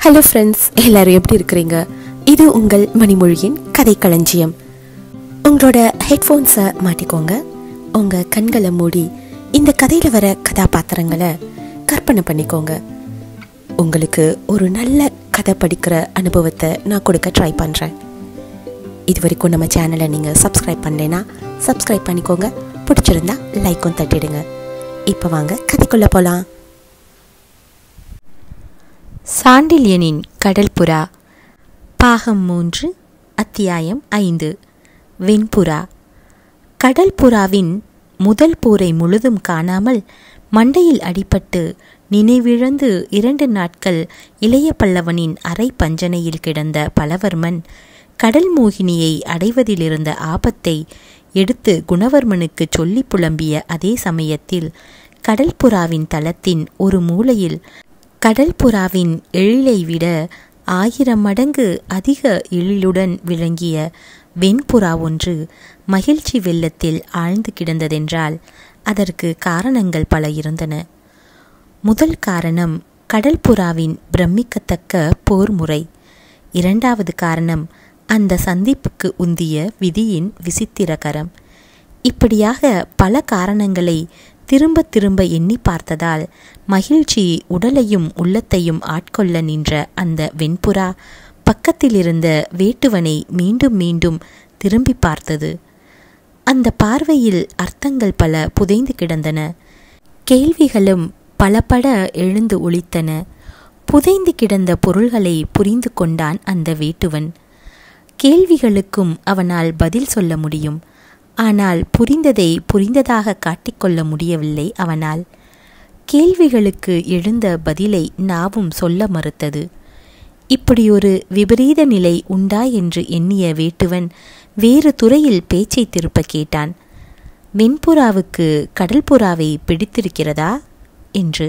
hello friends எல்லாரும் எப்படி இருக்கிறீங்க இது உங்கள் மணிமொழியின் கதை களஞ்சியம் உங்களோட ஹெட்ஃபோன்ஸை மாட்டிக்கோங்க உங்கள் கண்களை மூடி இந்த கதையில் வர கதாபாத்திரங்களை கற்பனை பண்ணிக்கோங்க உங்களுக்கு ஒரு நல்ல கதை படிக்கிற அனுபவத்தை நான் கொடுக்க ட்ரை பண்ணுறேன் இது வரைக்கும் நம்ம சேனலை நீங்கள் சப்ஸ்கிரைப் பண்ணலைன்னா சப்ஸ்கிரைப் பண்ணிக்கோங்க பிடிச்சிருந்தா லைக்கும் தட்டிடுங்க இப்போ வாங்க கதைக்குள்ளே போகலாம் சாண்டில்யனின் கடல்புறா பாகம் மூன்று அத்தியாயம் ஐந்து வெண்புறா கடல்புறாவின் முதல் போரை முழுதும் காணாமல் மண்டையில் அடிபட்டு நினைவிழந்து இரண்டு நாட்கள் இளைய பல்லவனின் அரை பஞ்சனையில் கிடந்த பலவர்மன் கடல் மோகினியை அடைவதிலிருந்த ஆபத்தை எடுத்து குணவர்மனுக்கு சொல்லி புலம்பிய அதே சமயத்தில் கடல்புறாவின் தளத்தின் ஒரு மூலையில் கடல்புறாவின் எழிலை விட ஆயிரம் மடங்கு அதிக எழிலுடன் விளங்கிய வெண்புறா ஒன்று மகிழ்ச்சி வெள்ளத்தில் ஆழ்ந்து கிடந்ததென்றால் அதற்கு காரணங்கள் பல இருந்தன முதல் காரணம் கடல்புறாவின் பிரமிக்கத்தக்க போர் முறை இரண்டாவது காரணம் அந்த சந்திப்புக்கு உந்திய விதியின் விசித்திரகரம் இப்படியாக பல காரணங்களை திரும்ப திரும்ப எண்ணி பார்த்ததால் மகிழ்ச்சி உடலையும் உள்ளத்தையும் ஆட்கொள்ள நின்ற அந்த வெண்புறா பக்கத்திலிருந்த வேட்டுவனை மீண்டும் மீண்டும் திரும்பி பார்த்தது அந்த பார்வையில் அர்த்தங்கள் பல புதைந்து கிடந்தன கேள்விகளும் பலபட எழுந்து ஒழித்தன புதைந்து கிடந்த பொருள்களை புரிந்து கொண்டான் அந்த வேட்டுவன் கேள்விகளுக்கும் அவனால் பதில் சொல்ல முடியும் ஆனால் புரிந்ததை புரிந்ததாக காட்டிக்கொள்ள முடியவில்லை அவனால் கேள்விகளுக்கு எழுந்த பதிலை நாவும் சொல்ல மறுத்தது இப்படியொரு விபரீத நிலை உண்டா என்று எண்ணிய வேட்டுவன் வேறு துறையில் பேச்சை திருப்ப கேட்டான் வெண்புறாவுக்கு கடல்புறாவை பிடித்திருக்கிறதா என்று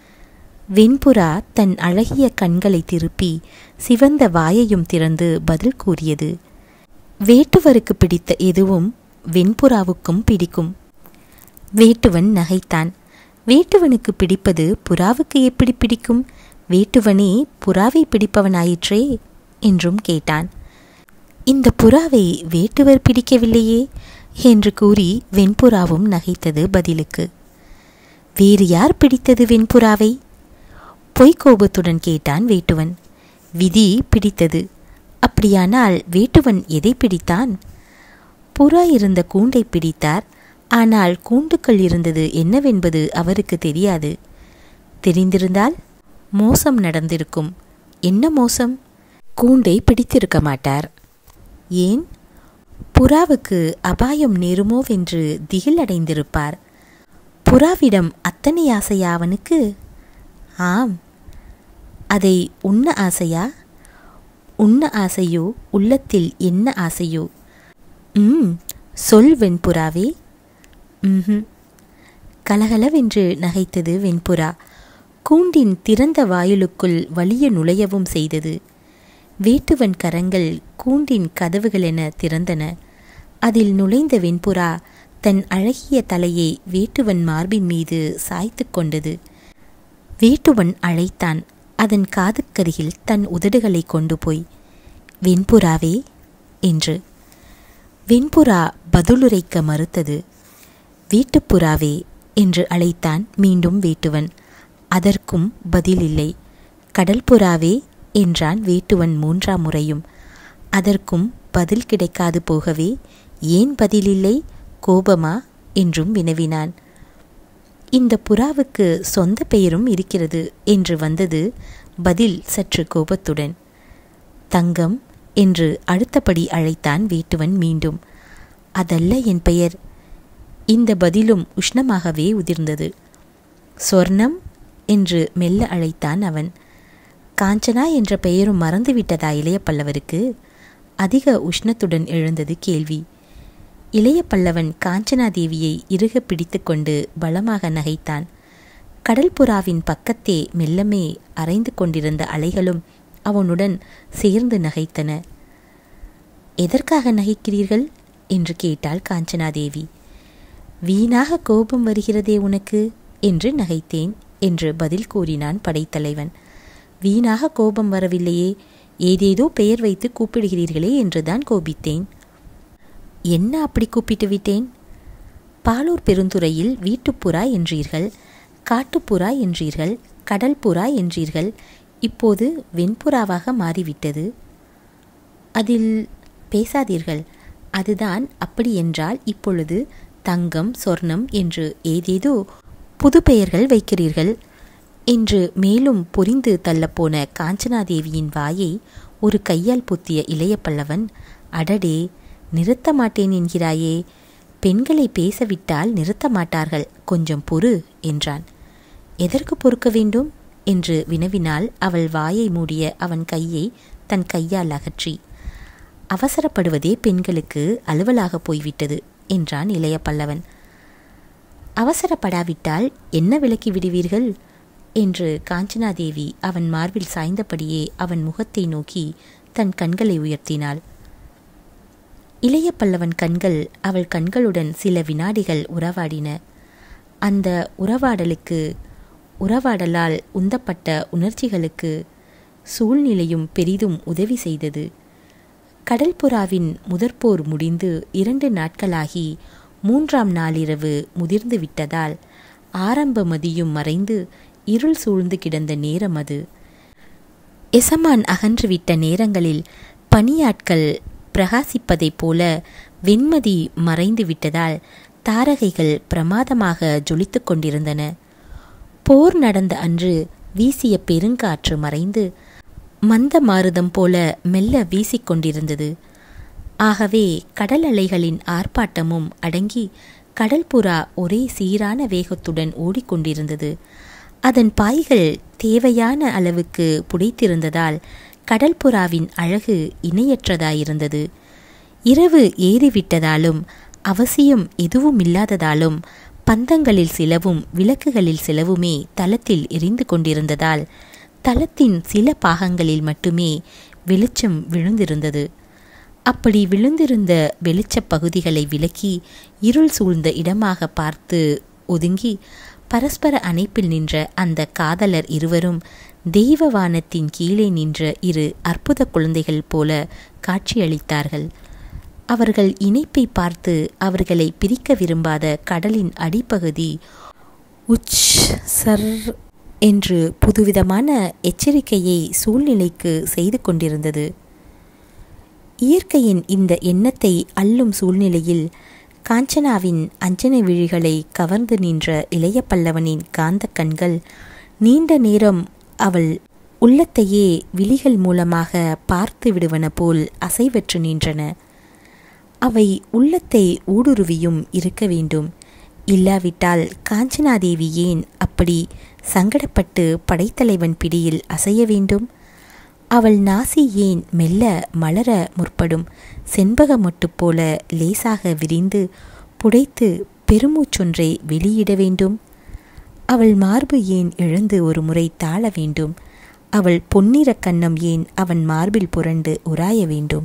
வெண்புறா தன் அழகிய கண்களை திருப்பி சிவந்த வாயையும் திறந்து பதில் கூறியது வேட்டுவருக்கு பிடித்த எதுவும் வெண்புறாவுக்கும் பிடிக்கும் வேட்டுவன் நகைத்தான் வேட்டுவனுக்கு பிடிப்பது புறாவுக்கு எப்படி பிடிக்கும் வேட்டுவனே புறாவை பிடிப்பவனாயிற்றே என்றும் கேட்டான் இந்த புறாவை வேட்டுவர் பிடிக்கவில்லையே என்று கூறி வெண்புறாவும் நகைத்தது பதிலுக்கு வேறு யார் பிடித்தது வெண்புறாவை பொய்க்கோபத்துடன் கேட்டான் வேட்டுவன் விதி பிடித்தது அப்படியானால் வேட்டுவன் எதை பிடித்தான் புறா இருந்த கூண்டை பிடித்தார் ஆனால் கூண்டுக்குள் இருந்தது என்னவென்பது அவருக்கு தெரியாது தெரிந்திருந்தால் மோசம் நடந்திருக்கும் என்ன மோசம் கூண்டை பிடித்திருக்க மாட்டார் ஏன் புறாவுக்கு அபாயம் நேருமோவென்று திகில் அடைந்திருப்பார் புறாவிடம் அத்தனை ஆசையா அவனுக்கு ஆம் அதை உண்ண ஆசையா உண்ண ஆசையோ உள்ளத்தில் என்ன ஆசையோ ம் சொல் வெண்புறாவே ம் கலகலவென்று நகைத்தது வெண்புறா கூண்டின் திறந்த வாயிலுக்குள் வலிய நுழையவும் செய்தது வேட்டுவன் கரங்கள் கூண்டின் கதவுகளென திறந்தன அதில் நுழைந்த வெண்புறா தன் அழகிய தலையை வேட்டுவன் மார்பின் மீது சாய்த்து கொண்டது வேட்டுவன் அழைத்தான் அதன் காதுக்கருகில் தன் உதடுகளை கொண்டு போய் வெண்புறாவே என்று வெண்புறா பதிலுரைக்க மறுத்தது வீட்டுப்புறாவே என்று அழைத்தான் மீண்டும் வேட்டுவன் அதற்கும் பதில் இல்லை கடல்புறாவே என்றான் வேட்டுவன் மூன்றாம் முறையும் அதற்கும் பதில் கிடைக்காது போகவே ஏன் பதிலில்லை கோபமா என்றும் வினவினான் இந்த புறாவுக்கு சொந்த பெயரும் இருக்கிறது என்று வந்தது பதில் சற்று கோபத்துடன் தங்கம் என்று அடுத்தபடி அழைத்தான் வேட்டுவன் மீண்டும் அதல்ல என் பெயர் இந்த பதிலும் உஷ்ணமாகவே உதிர்ந்தது சொர்ணம் என்று மெல்ல அழைத்தான் அவன் காஞ்சனா என்ற பெயரும் மறந்துவிட்டதா இளைய பல்லவருக்கு அதிக உஷ்ணத்துடன் எழுந்தது கேள்வி இளைய பல்லவன் காஞ்சனா தேவியை இறுக பிடித்து கொண்டு பலமாக நகைத்தான் கடல்புறாவின் பக்கத்தே மெல்லமே அரைந்து கொண்டிருந்த அலைகளும் அவனுடன் சேர்ந்து நகைத்தன எதற்காக நகைக்கிறீர்கள் என்று கேட்டாள் காஞ்சனாதேவி வீணாக கோபம் வருகிறதே உனக்கு என்று நகைத்தேன் என்று பதில் கூறினான் படைத்தலைவன் வீணாக கோபம் வரவில்லையே ஏதேதோ பெயர் வைத்து கூப்பிடுகிறீர்களே என்றுதான் கோபித்தேன் என்ன அப்படி கூப்பிட்டு விட்டேன் பாலூர் பெருந்துறையில் வீட்டுப்புறா என்றீர்கள் காட்டுப்புறா என்றீர்கள் கடல் புறா என்றீர்கள் இப்போது வெண்புறாவாக மாறிவிட்டது அதில் பேசாதீர்கள் அதுதான் அப்படி என்றால் இப்பொழுது தங்கம் சொர்ணம் என்று ஏதேதோ புது பெயர்கள் வைக்கிறீர்கள் என்று மேலும் பொரிந்து தள்ளப்போன காஞ்சனாதேவியின் வாயை ஒரு கையால் பொத்திய இளைய பல்லவன் அடடே நிறுத்த மாட்டேன் என்கிறாயே பெண்களை பேசவிட்டால் நிறுத்த மாட்டார்கள் கொஞ்சம் பொறு என்றான் எதற்கு பொறுக்க வேண்டும் என்று வினவினால் அவள் வாயை மூடிய அவன் கையை தன் கையால் அகற்றி அவசரப்படுவதே பெண்களுக்கு அலுவலாக போய்விட்டது என்றான் இளைய பல்லவன் அவசரப்படாவிட்டால் என்ன விலக்கி விடுவீர்கள் என்று காஞ்சனாதேவி அவன் மார்பில் சாய்ந்தபடியே அவன் முகத்தை நோக்கி தன் கண்களை உயர்த்தினாள் இளைய பல்லவன் கண்கள் அவள் கண்களுடன் சில வினாடிகள் உறவாடின அந்த உறவாடலுக்கு உறவாடலால் உந்தப்பட்ட உணர்ச்சிகளுக்கு சூழ்நிலையும் பெரிதும் உதவி செய்தது கடல்புறாவின் முதற்போர் முடிந்து இரண்டு நாட்களாகி மூன்றாம் நாளிரவு முதிர்ந்து விட்டதால் ஆரம்ப மதியும் மறைந்து இருள் சூழ்ந்து கிடந்த நேரம் அது எசமான் அகன்றுவிட்ட நேரங்களில் பணியாட்கள் பிரகாசிப்பதைப் போல வெண்மதி மறைந்து விட்டதால் தாரகைகள் பிரமாதமாக ஜொலித்துக் கொண்டிருந்தன போர் நடந்த அன்று வீசிய பெருங்காற்று மறைந்து மந்த மாருதம் போல மெல்ல வீசிக்கொண்டிருந்தது ஆகவே கடல் அலைகளின் ஆர்ப்பாட்டமும் அடங்கி கடல்புறா ஒரே சீரான வேகத்துடன் ஓடிக்கொண்டிருந்தது அதன் பாய்கள் தேவையான அளவுக்கு புடைத்திருந்ததால் கடல்புறாவின் அழகு இணையற்றதாயிருந்தது இரவு ஏறிவிட்டதாலும் அவசியம் எதுவும் இல்லாததாலும் பந்தங்களில் சிலவும் விளக்குகளில் சிலவுமே தளத்தில் எரிந்து கொண்டிருந்ததால் தளத்தின் சில பாகங்களில் மட்டுமே வெளிச்சம் விழுந்திருந்தது அப்படி விழுந்திருந்த வெளிச்சப் பகுதிகளை விலக்கி இருள் சூழ்ந்த இடமாக பார்த்து ஒதுங்கி பரஸ்பர அணைப்பில் நின்ற அந்த காதலர் இருவரும் தெய்வவானத்தின் கீழே நின்ற இரு அற்புத குழந்தைகள் போல காட்சியளித்தார்கள் அவர்கள் இணைப்பை பார்த்து அவர்களை பிரிக்க விரும்பாத கடலின் அடிப்பகுதி உச் சர் என்று புதுவிதமான எச்சரிக்கையை சூழ்நிலைக்கு செய்து கொண்டிருந்தது இயற்கையின் இந்த எண்ணத்தை அள்ளும் சூழ்நிலையில் காஞ்சனாவின் அஞ்சன விழிகளை கவர்ந்து நின்ற இளைய பல்லவனின் காந்த கண்கள் நீண்ட நேரம் அவள் உள்ளத்தையே விழிகள் மூலமாக பார்த்து விடுவன போல் அசைவற்று நின்றன அவை உள்ளத்தை ஊடுருவியும் இருக்க வேண்டும் இல்லாவிட்டால் காஞ்சனாதேவி ஏன் அப்படி சங்கடப்பட்டு படைத்தலைவன் பிடியில் அசைய வேண்டும் அவள் நாசி ஏன் மெல்ல மலர முற்படும் செண்பக மொட்டு போல லேசாக விரிந்து புடைத்து பெருமூச்சொன்றை வெளியிட வேண்டும் அவள் மார்பு ஏன் எழுந்து ஒரு முறை தாழ வேண்டும் அவள் பொன்னிற கன்னம் ஏன் அவன் மார்பில் புரண்டு உராய வேண்டும்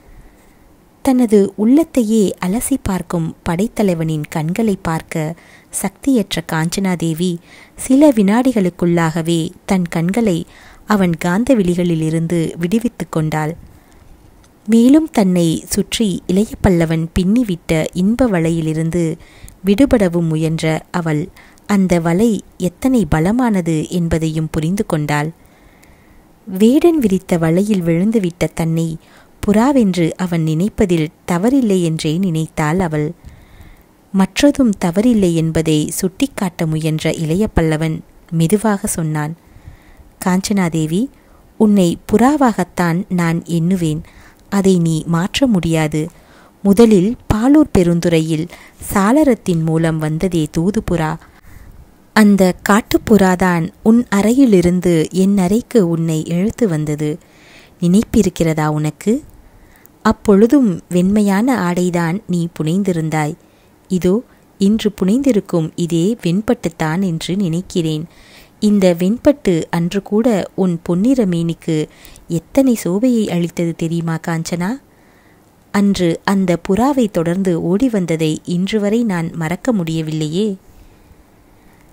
தனது உள்ளத்தையே அலசி பார்க்கும் படைத்தலைவனின் கண்களை பார்க்க சக்தியற்ற காஞ்சனாதேவி சில வினாடிகளுக்குள்ளாகவே தன் கண்களை அவன் காந்த விழிகளிலிருந்து விடுவித்து கொண்டாள் மேலும் தன்னை சுற்றி இளைய பல்லவன் பின்னிவிட்ட இன்ப வலையிலிருந்து விடுபடவும் முயன்ற அவள் அந்த வலை எத்தனை பலமானது என்பதையும் புரிந்து கொண்டாள் வேடன் விரித்த வலையில் விழுந்துவிட்ட தன்னை புறாவென்று அவன் நினைப்பதில் தவறில்லை என்றே நினைத்தாள் அவள் மற்றதும் தவறில்லை என்பதை சுட்டிக்காட்ட முயன்ற இளைய பல்லவன் மெதுவாக சொன்னான் காஞ்சனாதேவி உன்னை புறாவாகத்தான் நான் எண்ணுவேன் அதை நீ மாற்ற முடியாது முதலில் பாலூர் பெருந்துறையில் சாளரத்தின் மூலம் வந்ததே தூதுபுறா அந்த காட்டுப்புறாதான் உன் அறையிலிருந்து என் அறைக்கு உன்னை இழுத்து வந்தது நினைப்பிருக்கிறதா உனக்கு அப்பொழுதும் வெண்மையான ஆடைதான் நீ புனைந்திருந்தாய் இதோ இன்று புனைந்திருக்கும் இதே வெண்பட்டுத்தான் என்று நினைக்கிறேன் இந்த வெண்பட்டு அன்று கூட உன் பொன்னிற மீனுக்கு எத்தனை சோபையை அளித்தது தெரியுமா காஞ்சனா அன்று அந்த புறாவை தொடர்ந்து ஓடி வந்ததை இன்று வரை நான் மறக்க முடியவில்லையே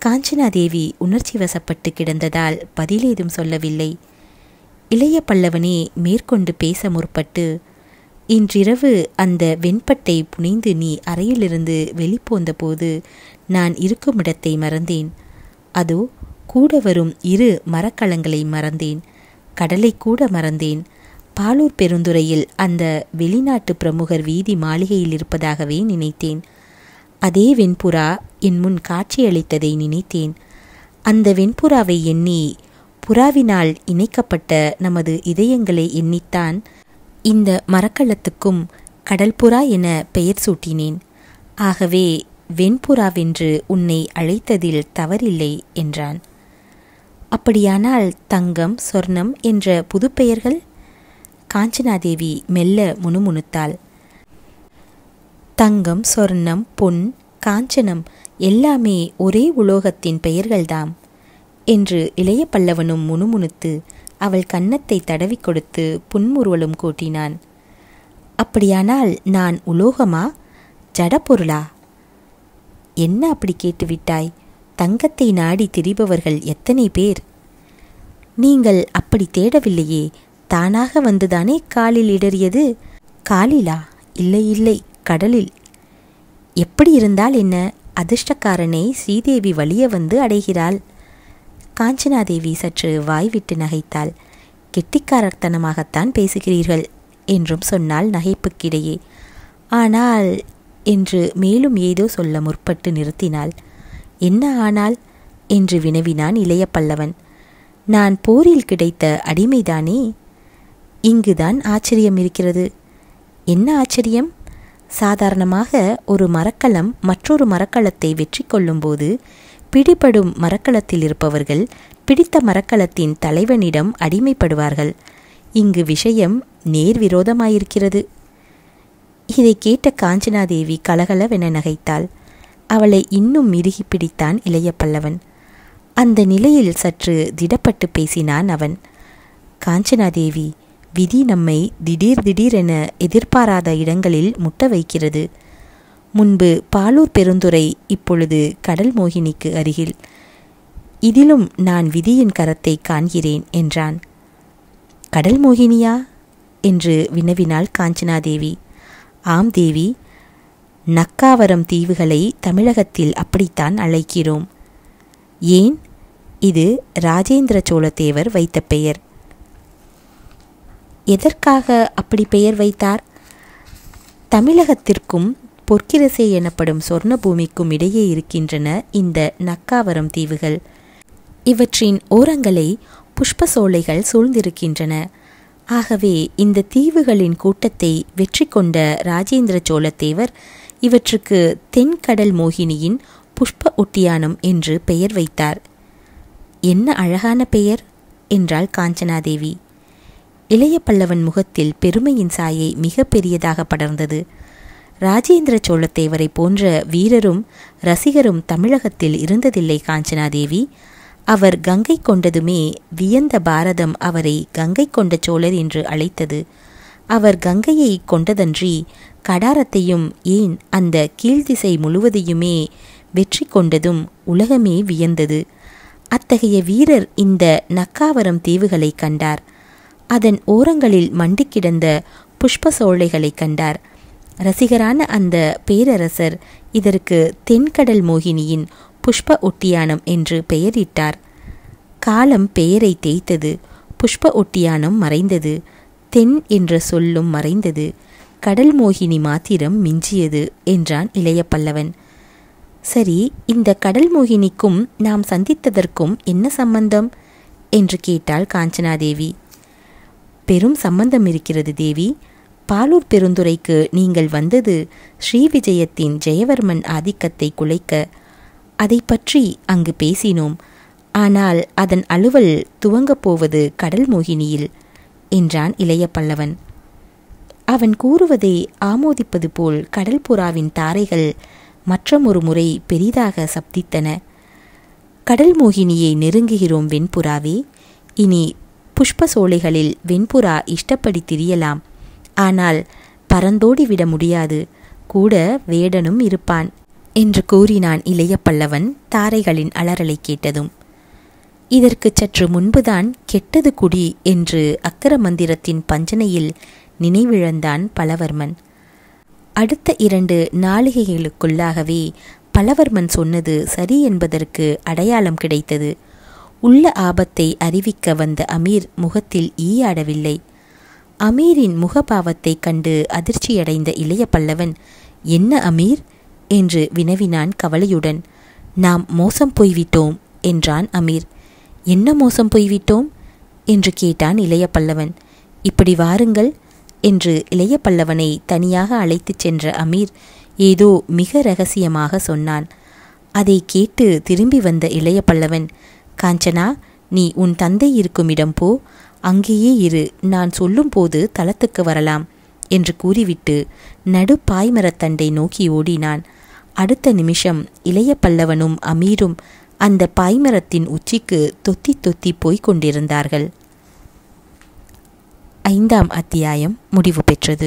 காஞ்சனாதேவி உணர்ச்சி வசப்பட்டு கிடந்ததால் பதிலேதும் சொல்லவில்லை இளைய பல்லவனே மேற்கொண்டு பேச முற்பட்டு இன்றிரவு அந்த வெண்பட்டை புனைந்து நீ அறையிலிருந்து வெளிப்போந்த போது நான் இருக்கும் இடத்தை மறந்தேன் அதோ கூட வரும் இரு மரக்கலங்களை மறந்தேன் கடலை கூட மறந்தேன் பாலூர் பெருந்துறையில் அந்த வெளிநாட்டு பிரமுகர் வீதி மாளிகையில் இருப்பதாகவே நினைத்தேன் அதே வெண்புறா என் முன் காட்சியளித்ததை நினைத்தேன் அந்த வெண்புறாவை எண்ணி புறாவினால் இணைக்கப்பட்ட நமது இதயங்களை எண்ணித்தான் இந்த மரக்கலத்துக்கும் கடல்புறா என பெயர் சூட்டினேன் ஆகவே வெண்புறாவென்று உன்னை அழைத்ததில் தவறில்லை என்றான் அப்படியானால் தங்கம் சொர்ணம் என்ற புதுப்பெயர்கள் காஞ்சனாதேவி மெல்ல முணுமுணுத்தாள் தங்கம் சொர்ணம் பொன் காஞ்சனம் எல்லாமே ஒரே உலோகத்தின் பெயர்கள்தாம் என்று இளைய பல்லவனும் முணுமுணுத்து அவள் கன்னத்தை தடவி கொடுத்து புன்முறுவலும் கூட்டினான் அப்படியானால் நான் உலோகமா ஜடப்பொருளா என்ன அப்படி கேட்டுவிட்டாய் தங்கத்தை நாடி திரிபவர்கள் எத்தனை பேர் நீங்கள் அப்படி தேடவில்லையே தானாக வந்துதானே காலில் இடறியது காலிலா இல்லை இல்லை கடலில் எப்படி இருந்தால் என்ன அதிர்ஷ்டக்காரனை ஸ்ரீதேவி வலிய வந்து அடைகிறாள் காஞ்சனாதேவி சற்று வாய்விட்டு நகைத்தாள் கெட்டிக்காரத்தனமாகத்தான் பேசுகிறீர்கள் என்றும் சொன்னால் நகைப்புக்கிடையே ஆனால் என்று மேலும் ஏதோ சொல்ல முற்பட்டு நிறுத்தினாள் என்ன ஆனால் என்று வினவினான் இளைய பல்லவன் நான் போரில் கிடைத்த அடிமைதானே இங்குதான் ஆச்சரியம் இருக்கிறது என்ன ஆச்சரியம் சாதாரணமாக ஒரு மரக்கலம் மற்றொரு மரக்கலத்தை வெற்றி கொள்ளும்போது பிடிபடும் மரக்கலத்தில் இருப்பவர்கள் பிடித்த மரக்கலத்தின் தலைவனிடம் அடிமைப்படுவார்கள் இங்கு விஷயம் நேர் விரோதமாயிருக்கிறது இதை கேட்ட காஞ்சனாதேவி கலகலவென நகைத்தாள் அவளை இன்னும் இறுகி பிடித்தான் இளைய பல்லவன் அந்த நிலையில் சற்று திடப்பட்டு பேசினான் அவன் காஞ்சனாதேவி விதி நம்மை திடீர் திடீரென எதிர்பாராத இடங்களில் முட்ட வைக்கிறது முன்பு பாலூர் பெருந்துறை இப்பொழுது கடல் மோகினிக்கு அருகில் இதிலும் நான் விதியின் கரத்தை காண்கிறேன் என்றான் கடல் மோகினியா என்று வினவினாள் காஞ்சனாதேவி ஆம் தேவி நக்காவரம் தீவுகளை தமிழகத்தில் அப்படித்தான் அழைக்கிறோம் ஏன் இது ராஜேந்திர சோழத்தேவர் வைத்த பெயர் எதற்காக அப்படி பெயர் வைத்தார் தமிழகத்திற்கும் பொற்கிரசை எனப்படும் சொர்ண பூமிக்கும் இடையே இருக்கின்றன இந்த நக்காவரம் தீவுகள் இவற்றின் ஓரங்களை புஷ்ப சோலைகள் சூழ்ந்திருக்கின்றன ஆகவே இந்த தீவுகளின் கூட்டத்தை வெற்றி கொண்ட ராஜேந்திர சோழத்தேவர் இவற்றுக்கு தென்கடல் மோகினியின் புஷ்ப ஒட்டியானம் என்று பெயர் வைத்தார் என்ன அழகான பெயர் என்றாள் காஞ்சனாதேவி இளைய பல்லவன் முகத்தில் பெருமையின் சாயை மிக பெரியதாக படர்ந்தது ராஜேந்திர சோழத்தேவரை போன்ற வீரரும் ரசிகரும் தமிழகத்தில் இருந்ததில்லை காஞ்சனாதேவி அவர் கங்கை கொண்டதுமே வியந்த பாரதம் அவரை கங்கை கொண்ட சோழர் என்று அழைத்தது அவர் கங்கையை கொண்டதன்றி கடாரத்தையும் ஏன் அந்த கீழ்த்திசை முழுவதையுமே வெற்றி கொண்டதும் உலகமே வியந்தது அத்தகைய வீரர் இந்த நக்காவரம் தீவுகளை கண்டார் அதன் ஓரங்களில் மண்டி கிடந்த புஷ்ப சோலைகளை கண்டார் ரசிகரான அந்த பேரரசர் இதற்கு தென்கடல் மோகினியின் புஷ்ப ஒட்டியானம் என்று பெயரிட்டார் காலம் பெயரை தேய்த்தது புஷ்ப ஒட்டியானம் மறைந்தது தென் என்ற சொல்லும் மறைந்தது கடல் மோகினி மாத்திரம் மிஞ்சியது என்றான் இளைய பல்லவன் சரி இந்த கடல் மோகினிக்கும் நாம் சந்தித்ததற்கும் என்ன சம்பந்தம் என்று கேட்டாள் காஞ்சனாதேவி பெரும் சம்பந்தம் இருக்கிறது தேவி பாலூர் பெருந்துறைக்கு நீங்கள் வந்தது ஸ்ரீவிஜயத்தின் ஜெயவர்மன் ஆதிக்கத்தை குலைக்க அதை பற்றி அங்கு பேசினோம் ஆனால் அதன் அலுவல் துவங்கப் போவது கடல் மோகினியில் என்றான் இளைய பல்லவன் அவன் கூறுவதை ஆமோதிப்பது போல் கடல் புறாவின் தாரைகள் மற்றமொரு முறை பெரிதாக சப்தித்தன கடல் மோகினியை நெருங்குகிறோம் வெண்புறாவே இனி புஷ்ப சோலைகளில் வெண்புறா இஷ்டப்படி திரியலாம் ஆனால் பறந்தோடி விட முடியாது கூட வேடனும் இருப்பான் என்று கூறினான் இளைய பல்லவன் தாரைகளின் அலறலை கேட்டதும் இதற்கு சற்று முன்புதான் கெட்டது குடி என்று அக்கர மந்திரத்தின் பஞ்சனையில் நினைவிழந்தான் பலவர்மன் அடுத்த இரண்டு நாளிகைகளுக்குள்ளாகவே பலவர்மன் சொன்னது சரி என்பதற்கு அடையாளம் கிடைத்தது உள்ள ஆபத்தை அறிவிக்க வந்த அமீர் முகத்தில் ஈயாடவில்லை அமீரின் முகபாவத்தைக் கண்டு அதிர்ச்சியடைந்த இளைய பல்லவன் என்ன அமீர் என்று வினவினான் கவலையுடன் நாம் மோசம் போய்விட்டோம் என்றான் அமீர் என்ன மோசம் போய்விட்டோம் என்று கேட்டான் இளைய பல்லவன் இப்படி வாருங்கள் என்று இளைய பல்லவனை தனியாக அழைத்துச் சென்ற அமீர் ஏதோ மிக ரகசியமாக சொன்னான் அதை கேட்டு திரும்பி வந்த இளைய பல்லவன் காஞ்சனா நீ உன் தந்தை இருக்கும் இடம் போ அங்கேயே இரு நான் சொல்லும்போது தளத்துக்கு வரலாம் என்று கூறிவிட்டு நடு பாய்மரத்தண்டை நோக்கி ஓடினான் அடுத்த நிமிஷம் இளைய பல்லவனும் அமீரும் அந்த பாய்மரத்தின் உச்சிக்கு தொத்தி தொத்தி போய்க் கொண்டிருந்தார்கள் ஐந்தாம் அத்தியாயம் முடிவு பெற்றது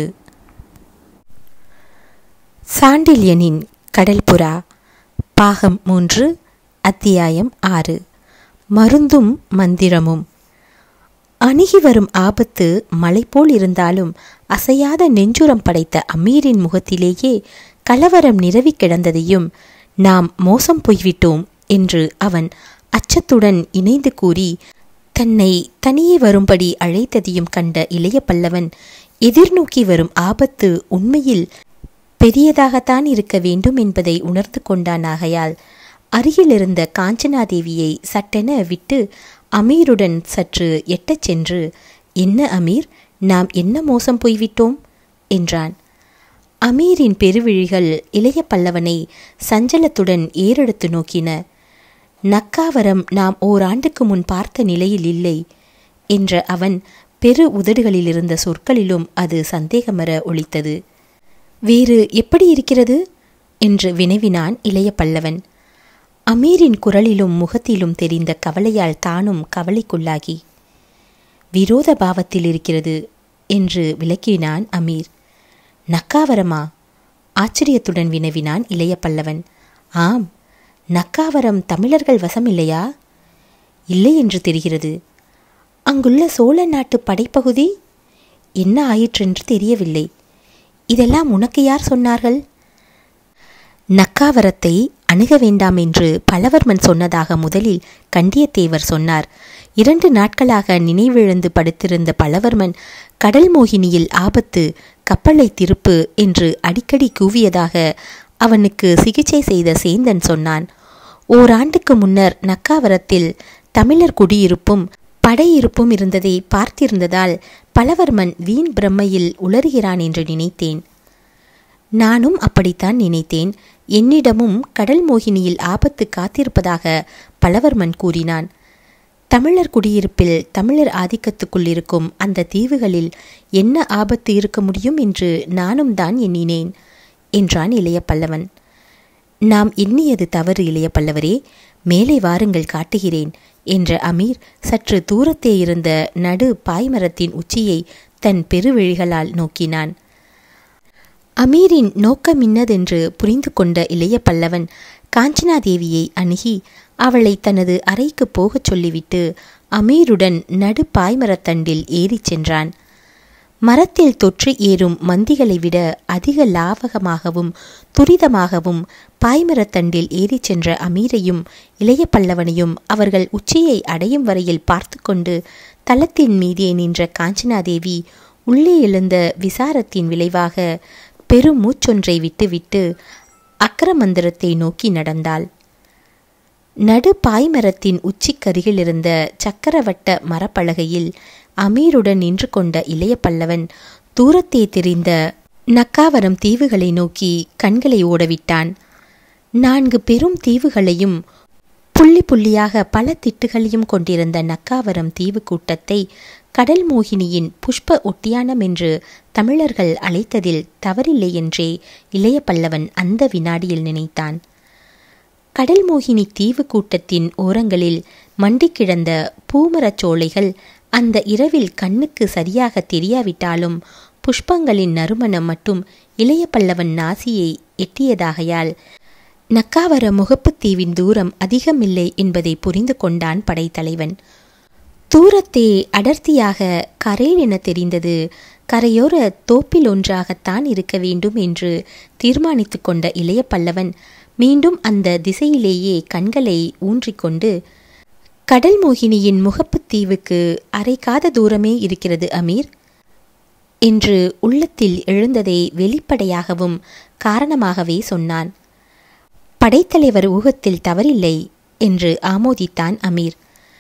சாண்டில்யனின் கடல்புறா பாகம் மூன்று அத்தியாயம் ஆறு மருந்தும் மந்திரமும் அணுகி வரும் ஆபத்து மலை போல் இருந்தாலும் அசையாத நெஞ்சுரம் படைத்த அமீரின் முகத்திலேயே கலவரம் நிரவி கிடந்ததையும் நாம் மோசம் போய்விட்டோம் என்று அவன் அச்சத்துடன் இணைந்து கூறி தன்னை தனியே வரும்படி அழைத்ததையும் கண்ட இளைய பல்லவன் எதிர்நோக்கி வரும் ஆபத்து உண்மையில் பெரியதாகத்தான் இருக்க வேண்டும் என்பதை உணர்ந்து கொண்டான் ஆகையால் அருகிலிருந்த காஞ்சனாதேவியை சட்டென விட்டு அமீருடன் சற்று எட்டச் சென்று என்ன அமீர் நாம் என்ன மோசம் போய்விட்டோம் என்றான் அமீரின் பெருவிழிகள் இளைய பல்லவனை சஞ்சலத்துடன் ஏறெடுத்து நோக்கின நக்காவரம் நாம் ஓராண்டுக்கு முன் பார்த்த நிலையில் இல்லை என்ற அவன் பெரு உதடுகளில் இருந்த சொற்களிலும் அது சந்தேகமர ஒலித்தது வேறு எப்படி இருக்கிறது என்று வினவினான் இளைய பல்லவன் அமீரின் குரலிலும் முகத்திலும் தெரிந்த கவலையால் தானும் கவலைக்குள்ளாகி விரோத பாவத்தில் இருக்கிறது என்று விளக்கினான் அமீர் நக்காவரமா ஆச்சரியத்துடன் வினவினான் இளைய பல்லவன் ஆம் நக்காவரம் தமிழர்கள் வசம் இல்லையா இல்லை என்று தெரிகிறது அங்குள்ள சோழ நாட்டு படைப்பகுதி என்ன ஆயிற்றென்று தெரியவில்லை இதெல்லாம் உனக்கு யார் சொன்னார்கள் நக்காவரத்தை அணுக வேண்டாம் என்று பலவர்மன் சொன்னதாக முதலில் கண்டியத்தேவர் சொன்னார் இரண்டு நாட்களாக நினைவிழந்து படுத்திருந்த பலவர்மன் கடல் மோகினியில் ஆபத்து கப்பலை திருப்பு என்று அடிக்கடி கூவியதாக அவனுக்கு சிகிச்சை செய்த சேந்தன் சொன்னான் ஓராண்டுக்கு முன்னர் நக்காவரத்தில் தமிழர் குடியிருப்பும் படையிருப்பும் இருந்ததை பார்த்திருந்ததால் பலவர்மன் வீண் பிரம்மையில் உளறுகிறான் என்று நினைத்தேன் நானும் அப்படித்தான் நினைத்தேன் என்னிடமும் கடல் மோகினியில் ஆபத்து காத்திருப்பதாக பலவர்மன் கூறினான் தமிழர் குடியிருப்பில் தமிழர் ஆதிக்கத்துக்குள் இருக்கும் அந்த தீவுகளில் என்ன ஆபத்து இருக்க முடியும் என்று நானும் தான் எண்ணினேன் என்றான் இளைய பல்லவன் நாம் எண்ணியது தவறு இளைய பல்லவரே மேலே வாருங்கள் காட்டுகிறேன் என்ற அமீர் சற்று தூரத்தே இருந்த நடு பாய்மரத்தின் உச்சியை தன் பெருவிழிகளால் நோக்கினான் அமீரின் நோக்கம் இன்னதென்று புரிந்து கொண்ட இளைய பல்லவன் காஞ்சனாதேவியை அணுகி அவளை தனது அறைக்கு போகச் சொல்லிவிட்டு அமீருடன் நடு பாய்மரத்தண்டில் ஏறிச் சென்றான் மரத்தில் தொற்று ஏறும் மந்திகளை விட அதிக லாவகமாகவும் துரிதமாகவும் பாய்மரத்தண்டில் ஏறிச் சென்ற அமீரையும் இளைய பல்லவனையும் அவர்கள் உச்சியை அடையும் வரையில் பார்த்து கொண்டு தளத்தின் மீதே நின்ற காஞ்சனாதேவி உள்ளே எழுந்த விசாரத்தின் விளைவாக பெருமூச்சொன்றை விட்டுவிட்டு அக்கரமந்திரத்தை நோக்கி நடந்தாள் நடு பாய்மரத்தின் உச்சிக்கருகில் இருந்த சக்கரவட்ட மரப்பலகையில் அமீருடன் நின்று கொண்ட இளைய பல்லவன் தூரத்தே தெரிந்த நக்காவரம் தீவுகளை நோக்கி கண்களை ஓடவிட்டான் நான்கு பெரும் தீவுகளையும் புள்ளி புள்ளியாக பல திட்டுகளையும் கொண்டிருந்த நக்காவரம் தீவு கூட்டத்தை கடல் மோகினியின் புஷ்ப ஒட்டியானம் என்று தமிழர்கள் அழைத்ததில் தவறில்லை என்றே இளைய பல்லவன் அந்த வினாடியில் நினைத்தான் கடல் மோகினி தீவு கூட்டத்தின் ஓரங்களில் மண்டி கிடந்த பூமரச் சோலைகள் அந்த இரவில் கண்ணுக்கு சரியாக தெரியாவிட்டாலும் புஷ்பங்களின் நறுமணம் மட்டும் இளைய பல்லவன் நாசியை எட்டியதாகையால் நக்காவர முகப்புத் தீவின் தூரம் அதிகமில்லை என்பதை புரிந்து கொண்டான் படைத்தலைவன் தூரத்தே அடர்த்தியாக கரையில் என தெரிந்தது கரையோர தோப்பில் ஒன்றாகத்தான் இருக்க வேண்டும் என்று தீர்மானித்து கொண்ட இளைய பல்லவன் மீண்டும் அந்த திசையிலேயே கண்களை ஊன்றிக்கொண்டு கடல் மோகினியின் முகப்புத் தீவுக்கு அரைக்காத தூரமே இருக்கிறது அமீர் என்று உள்ளத்தில் எழுந்ததை வெளிப்படையாகவும் காரணமாகவே சொன்னான் படைத்தலைவர் ஊகத்தில் தவறில்லை என்று ஆமோதித்தான் அமீர்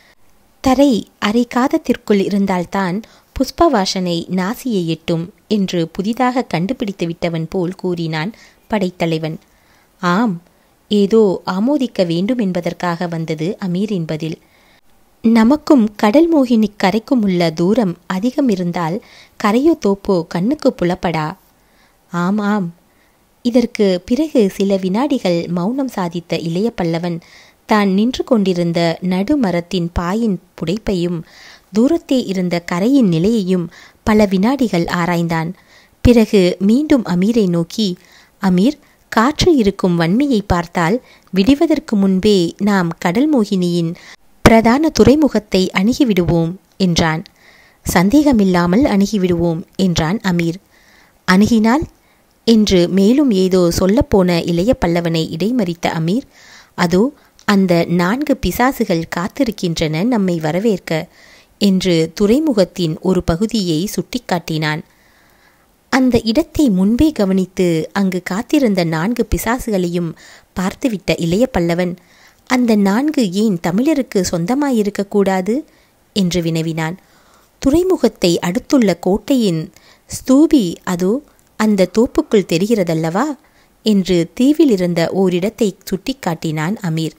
தரை அரைக்காதத்திற்குள் இருந்தால்தான் புஷ்பவாசனை நாசியை எட்டும் என்று புதிதாக கண்டுபிடித்து விட்டவன் போல் கூறினான் படைத்தலைவன் ஆம் ஏதோ ஆமோதிக்க வேண்டும் என்பதற்காக வந்தது அமீரின் பதில் நமக்கும் கடல் மோகினி கரைக்கும் உள்ள தூரம் அதிகம் இருந்தால் கரையோ தோப்போ கண்ணுக்கு புலப்படா ஆம் ஆம் இதற்கு பிறகு சில வினாடிகள் மௌனம் சாதித்த இளைய பல்லவன் தான் நின்று கொண்டிருந்த நடுமரத்தின் பாயின் புடைப்பையும் தூரத்தே இருந்த கரையின் நிலையையும் பல வினாடிகள் ஆராய்ந்தான் பிறகு மீண்டும் அமீரை நோக்கி அமீர் காற்று இருக்கும் வன்மையை பார்த்தால் விடிவதற்கு முன்பே நாம் கடல் மோகினியின் பிரதான துறைமுகத்தை அணுகிவிடுவோம் என்றான் சந்தேகமில்லாமல் அணுகிவிடுவோம் என்றான் அமீர் அணுகினால் என்று மேலும் ஏதோ சொல்லப்போன இளைய பல்லவனை இடைமறித்த அமீர் அதோ அந்த நான்கு பிசாசுகள் காத்திருக்கின்றன நம்மை வரவேற்க என்று துறைமுகத்தின் ஒரு பகுதியை சுட்டிக்காட்டினான் அந்த இடத்தை முன்பே கவனித்து அங்கு காத்திருந்த நான்கு பிசாசுகளையும் பார்த்துவிட்ட இளைய பல்லவன் அந்த நான்கு ஏன் தமிழருக்கு சொந்தமாயிருக்கக்கூடாது என்று வினவினான் துறைமுகத்தை அடுத்துள்ள கோட்டையின் ஸ்தூபி அதோ அந்த தோப்புக்குள் தெரிகிறதல்லவா என்று தீவில் இருந்த ஓரிடத்தை சுட்டிக்காட்டினான் அமீர்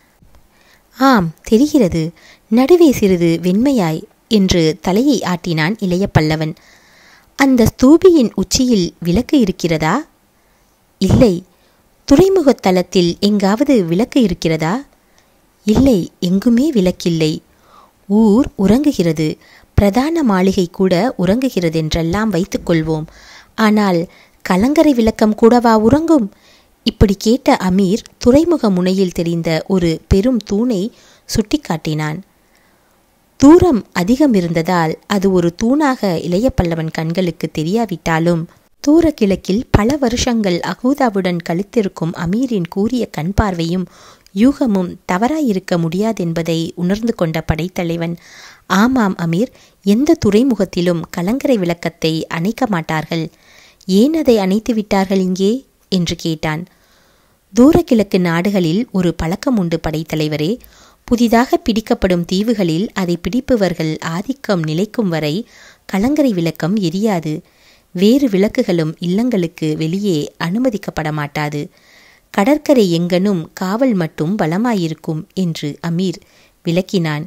ஆம் தெரிகிறது நடுவே சிறிது வெண்மையாய் என்று தலையை ஆட்டினான் இளைய பல்லவன் அந்த ஸ்தூபியின் உச்சியில் விளக்கு இருக்கிறதா இல்லை துறைமுகத் தளத்தில் எங்காவது விளக்கு இருக்கிறதா இல்லை எங்குமே விளக்கில்லை ஊர் உறங்குகிறது பிரதான மாளிகை கூட உறங்குகிறதென்றெல்லாம் வைத்துக்கொள்வோம் ஆனால் கலங்கரை விளக்கம் கூடவா உறங்கும் இப்படி கேட்ட அமீர் துறைமுக முனையில் தெரிந்த ஒரு பெரும் தூணை சுட்டிக்காட்டினான் தூரம் அதிகம் இருந்ததால் அது ஒரு தூணாக இளைய பல்லவன் கண்களுக்கு தெரியாவிட்டாலும் தூர கிழக்கில் பல வருஷங்கள் அகூதாவுடன் கழித்திருக்கும் அமீரின் கூறிய கண் பார்வையும் யூகமும் தவறாயிருக்க முடியாதென்பதை உணர்ந்து கொண்ட படைத்தலைவன் ஆமாம் அமீர் எந்த துறைமுகத்திலும் கலங்கரை விளக்கத்தை அணைக்க மாட்டார்கள் ஏன் அதை அணைத்து விட்டார்கள் இங்கே என்று கேட்டான் தூரக்கிழக்கு நாடுகளில் ஒரு பழக்கம் உண்டு படைத்தலைவரே புதிதாக பிடிக்கப்படும் தீவுகளில் அதை பிடிப்பவர்கள் ஆதிக்கம் நிலைக்கும் வரை கலங்கரை விளக்கம் எரியாது வேறு விளக்குகளும் இல்லங்களுக்கு வெளியே அனுமதிக்கப்பட மாட்டாது கடற்கரை எங்கனும் காவல் மட்டும் பலமாயிருக்கும் என்று அமீர் விளக்கினான்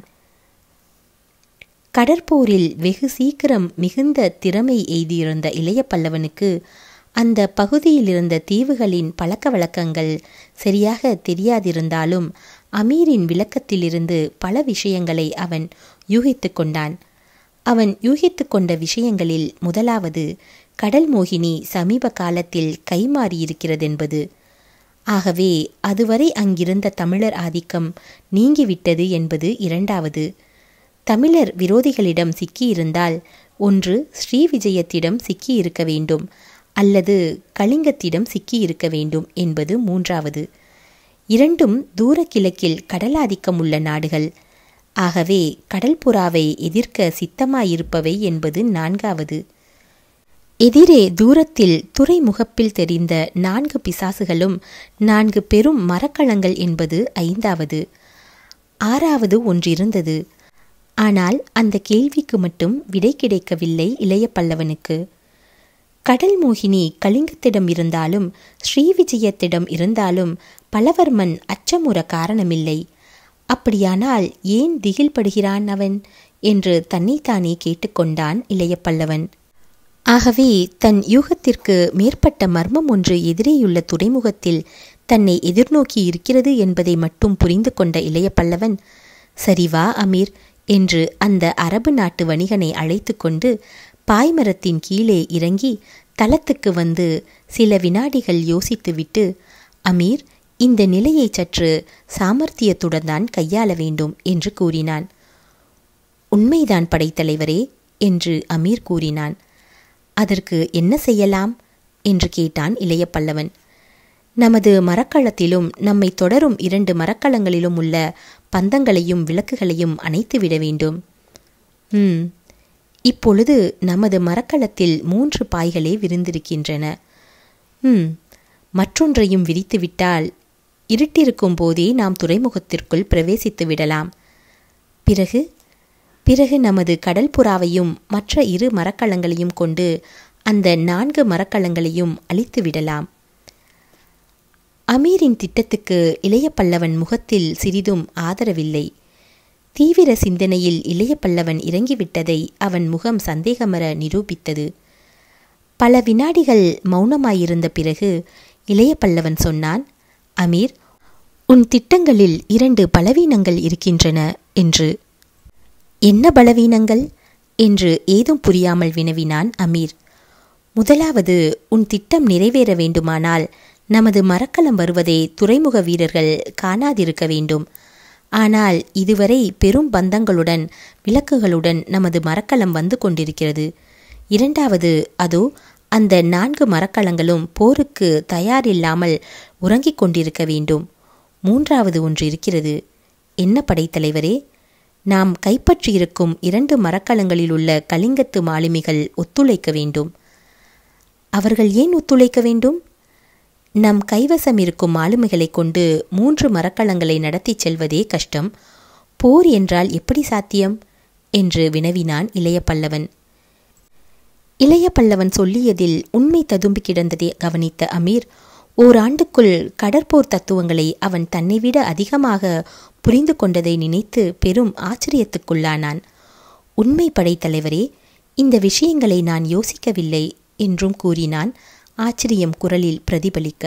கடற்போரில் வெகு சீக்கிரம் மிகுந்த திறமை எய்தியிருந்த இளைய பல்லவனுக்கு அந்த பகுதியில் இருந்த தீவுகளின் பழக்க வழக்கங்கள் சரியாக தெரியாதிருந்தாலும் அமீரின் விளக்கத்திலிருந்து பல விஷயங்களை அவன் யூகித்து கொண்டான் அவன் யூகித்து கொண்ட விஷயங்களில் முதலாவது கடல் மோகினி சமீப காலத்தில் கைமாறியிருக்கிறதென்பது ஆகவே அதுவரை அங்கிருந்த தமிழர் ஆதிக்கம் நீங்கிவிட்டது என்பது இரண்டாவது தமிழர் விரோதிகளிடம் சிக்கியிருந்தால் ஒன்று ஸ்ரீவிஜயத்திடம் சிக்கியிருக்க வேண்டும் அல்லது கலிங்கத்திடம் சிக்கியிருக்க வேண்டும் என்பது மூன்றாவது இரண்டும் தூர கிழக்கில் கடலாதிக்கம் உள்ள நாடுகள் ஆகவே கடல்புறாவை எதிர்க்க சித்தமாயிருப்பவை என்பது நான்காவது எதிரே தூரத்தில் துறைமுகப்பில் தெரிந்த நான்கு பிசாசுகளும் நான்கு பெரும் மரக்கலங்கள் என்பது ஐந்தாவது ஆறாவது ஒன்றிருந்தது ஆனால் அந்த கேள்விக்கு மட்டும் விடை கிடைக்கவில்லை இளைய பல்லவனுக்கு கடல் மோகினி கலிங்கத்திடம் இருந்தாலும் ஸ்ரீவிஜயத்திடம் இருந்தாலும் பலவர்மன் அச்சமுற காரணமில்லை அப்படியானால் ஏன் திகில் படுகிறான் அவன் என்று தன்னைத்தானே கேட்டுக்கொண்டான் இளைய பல்லவன் ஆகவே தன் யூகத்திற்கு மேற்பட்ட மர்மம் ஒன்று எதிரேயுள்ள துறைமுகத்தில் தன்னை எதிர்நோக்கி இருக்கிறது என்பதை மட்டும் புரிந்து கொண்ட இளைய பல்லவன் சரிவா அமீர் என்று அந்த அரபு நாட்டு வணிகனை அழைத்து கொண்டு பாய்மரத்தின் கீழே இறங்கி தளத்துக்கு வந்து சில வினாடிகள் யோசித்துவிட்டு அமீர் இந்த நிலையை சற்று சாமர்த்தியத்துடன் தான் கையாள வேண்டும் என்று கூறினான் உண்மைதான் படைத்தலைவரே என்று அமீர் கூறினான் அதற்கு என்ன செய்யலாம் என்று கேட்டான் இளைய பல்லவன் நமது மரக்களத்திலும் நம்மை தொடரும் இரண்டு மரக்களங்களிலும் உள்ள பந்தங்களையும் விளக்குகளையும் அணைத்து விட வேண்டும் ம் இப்பொழுது நமது மரக்களத்தில் மூன்று பாய்களே விரிந்திருக்கின்றன ம் மற்றொன்றையும் விரித்துவிட்டால் இருட்டிருக்கும் போதே நாம் துறைமுகத்திற்குள் பிரவேசித்து விடலாம் பிறகு பிறகு நமது கடல்புறாவையும் மற்ற இரு மரக்கலங்களையும் கொண்டு அந்த நான்கு மரக்கலங்களையும் அழித்து விடலாம் அமீரின் திட்டத்துக்கு இளைய பல்லவன் முகத்தில் சிறிதும் ஆதரவில்லை தீவிர சிந்தனையில் இளைய பல்லவன் இறங்கிவிட்டதை அவன் முகம் சந்தேகமர நிரூபித்தது பல வினாடிகள் மௌனமாயிருந்த பிறகு இளைய பல்லவன் சொன்னான் அமீர் உன் திட்டங்களில் இரண்டு பலவீனங்கள் இருக்கின்றன என்று என்ன பலவீனங்கள் என்று ஏதும் புரியாமல் வினவினான் அமீர் முதலாவது உன் திட்டம் நிறைவேற வேண்டுமானால் நமது மரக்கலம் வருவதை துறைமுக வீரர்கள் காணாதிருக்க வேண்டும் ஆனால் இதுவரை பெரும் பந்தங்களுடன் விளக்குகளுடன் நமது மரக்கலம் வந்து கொண்டிருக்கிறது இரண்டாவது அதோ அந்த நான்கு மரக்கலங்களும் போருக்கு தயாரில்லாமல் உறங்கிக் கொண்டிருக்க வேண்டும் மூன்றாவது ஒன்று இருக்கிறது என்ன படைத்தலைவரே நாம் கைப்பற்றியிருக்கும் இரண்டு மரக்கலங்களில் உள்ள கலிங்கத்து மாலுமிகள் ஒத்துழைக்க வேண்டும் அவர்கள் ஏன் ஒத்துழைக்க வேண்டும் நம் கைவசம் இருக்கும் ஆளுமைகளைக் கொண்டு மூன்று மரக்கலங்களை நடத்திச் செல்வதே கஷ்டம் போர் என்றால் எப்படி சாத்தியம் என்று வினவினான் இளைய பல்லவன் இளைய பல்லவன் சொல்லியதில் உண்மை ததும்பி கிடந்ததை கவனித்த அமீர் ஓராண்டுக்குள் கடற்போர் தத்துவங்களை அவன் தன்னை விட அதிகமாக புரிந்து கொண்டதை நினைத்து பெரும் ஆச்சரியத்துக்குள்ளானான் உண்மை படைத்தலைவரே இந்த விஷயங்களை நான் யோசிக்கவில்லை என்றும் கூறினான் ஆச்சரியம் குரலில் பிரதிபலிக்க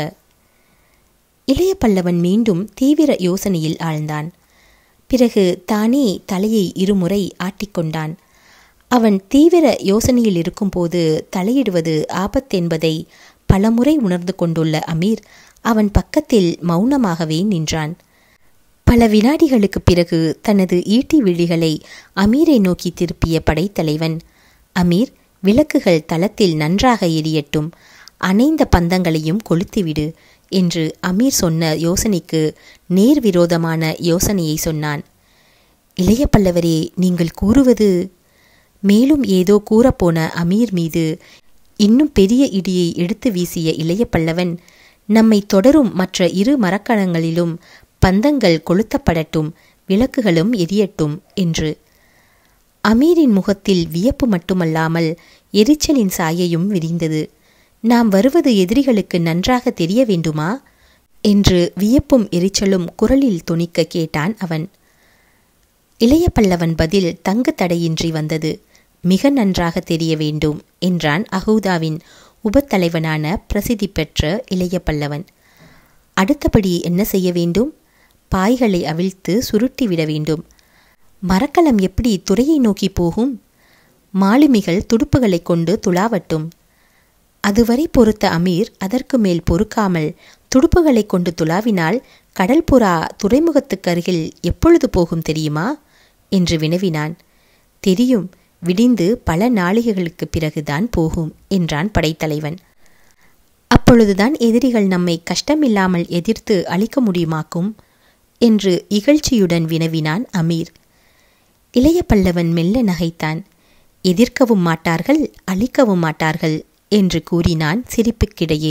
இளைய பல்லவன் மீண்டும் தீவிர யோசனையில் ஆழ்ந்தான் பிறகு தானே தலையை இருமுறை ஆட்டிக்கொண்டான் அவன் தீவிர யோசனையில் இருக்கும்போது தலையிடுவது ஆபத்தென்பதை பலமுறை உணர்ந்து கொண்டுள்ள அமீர் அவன் பக்கத்தில் மௌனமாகவே நின்றான் பல வினாடிகளுக்குப் பிறகு தனது ஈட்டி விழிகளை அமீரை நோக்கி திருப்பிய படைத்தலைவன் அமீர் விளக்குகள் தளத்தில் நன்றாக எரியட்டும் அணைந்த பந்தங்களையும் கொளுத்திவிடு என்று அமீர் சொன்ன யோசனைக்கு நேர் விரோதமான யோசனையை சொன்னான் இளைய பல்லவரே நீங்கள் கூறுவது மேலும் ஏதோ கூறப்போன அமீர் மீது இன்னும் பெரிய இடியை எடுத்து வீசிய இளைய பல்லவன் நம்மை தொடரும் மற்ற இரு மரக்கலங்களிலும் பந்தங்கள் கொளுத்தப்படட்டும் விளக்குகளும் எரியட்டும் என்று அமீரின் முகத்தில் வியப்பு மட்டுமல்லாமல் எரிச்சலின் சாயையும் விரிந்தது நாம் வருவது எதிரிகளுக்கு நன்றாக தெரிய வேண்டுமா என்று வியப்பும் எரிச்சலும் குரலில் துணிக்க கேட்டான் அவன் இளைய பல்லவன் பதில் தங்கு தடையின்றி வந்தது மிக நன்றாக தெரிய வேண்டும் என்றான் அகூதாவின் உபத்தலைவனான பிரசித்தி பெற்ற இளைய பல்லவன் அடுத்தபடி என்ன செய்ய வேண்டும் பாய்களை அவிழ்த்து சுருட்டிவிட வேண்டும் மரக்கலம் எப்படி துறையை நோக்கி போகும் மாலுமிகள் துடுப்புகளைக் கொண்டு துளாவட்டும் அதுவரை பொறுத்த அமீர் அதற்கு மேல் பொறுக்காமல் துடுப்புகளைக் கொண்டு துளாவினால் கடல்புறா துறைமுகத்துக்கு அருகில் எப்பொழுது போகும் தெரியுமா என்று வினவினான் தெரியும் விடிந்து பல நாளிகைகளுக்குப் பிறகுதான் போகும் என்றான் படைத்தலைவன் அப்பொழுதுதான் எதிரிகள் நம்மை கஷ்டமில்லாமல் எதிர்த்து அழிக்க முடியுமாக்கும் என்று இகழ்ச்சியுடன் வினவினான் அமீர் இளைய பல்லவன் மெல்ல நகைத்தான் எதிர்க்கவும் மாட்டார்கள் அழிக்கவும் மாட்டார்கள் என்று கூறினான் சிரிப்புக்கிடையே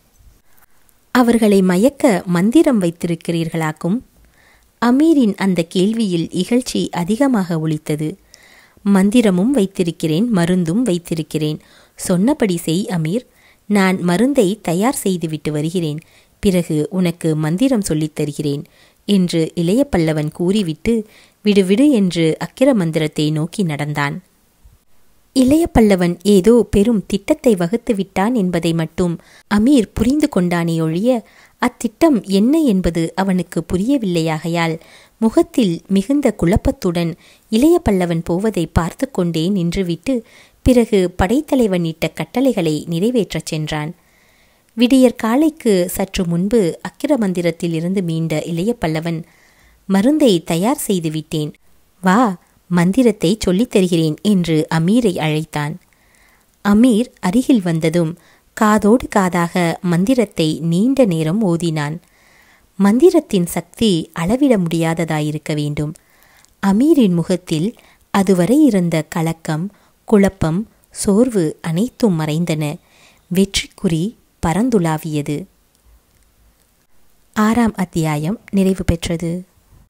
அவர்களை மயக்க மந்திரம் வைத்திருக்கிறீர்களாக்கும் அமீரின் அந்த கேள்வியில் இகழ்ச்சி அதிகமாக ஒலித்தது மந்திரமும் வைத்திருக்கிறேன் மருந்தும் வைத்திருக்கிறேன் சொன்னபடி செய் அமீர் நான் மருந்தை தயார் செய்துவிட்டு வருகிறேன் பிறகு உனக்கு மந்திரம் சொல்லித் தருகிறேன் என்று இளைய பல்லவன் கூறிவிட்டு விடுவிடு என்று அக்கிர மந்திரத்தை நோக்கி நடந்தான் இளைய பல்லவன் ஏதோ பெரும் திட்டத்தை வகுத்து விட்டான் என்பதை மட்டும் அமீர் புரிந்து கொண்டானே ஒழிய அத்திட்டம் என்ன என்பது அவனுக்கு புரியவில்லையாகையால் முகத்தில் மிகுந்த குழப்பத்துடன் இளைய பல்லவன் போவதை பார்த்து கொண்டே நின்றுவிட்டு பிறகு படைத்தலைவன் இட்ட கட்டளைகளை நிறைவேற்றச் சென்றான் விடியற் காலைக்கு சற்று முன்பு அக்கிர மந்திரத்தில் இருந்து மீண்ட இளைய பல்லவன் மருந்தை தயார் செய்து விட்டேன் வா மந்திரத்தை சொல்லித் தருகிறேன் என்று அமீரை அழைத்தான் அமீர் அருகில் வந்ததும் காதோடு காதாக மந்திரத்தை நீண்ட நேரம் ஓதினான் மந்திரத்தின் சக்தி அளவிட முடியாததாயிருக்க வேண்டும் அமீரின் முகத்தில் அதுவரை இருந்த கலக்கம் குழப்பம் சோர்வு அனைத்தும் மறைந்தன வெற்றிக்குறி பரந்துலாவியது ஆறாம் அத்தியாயம் நிறைவு பெற்றது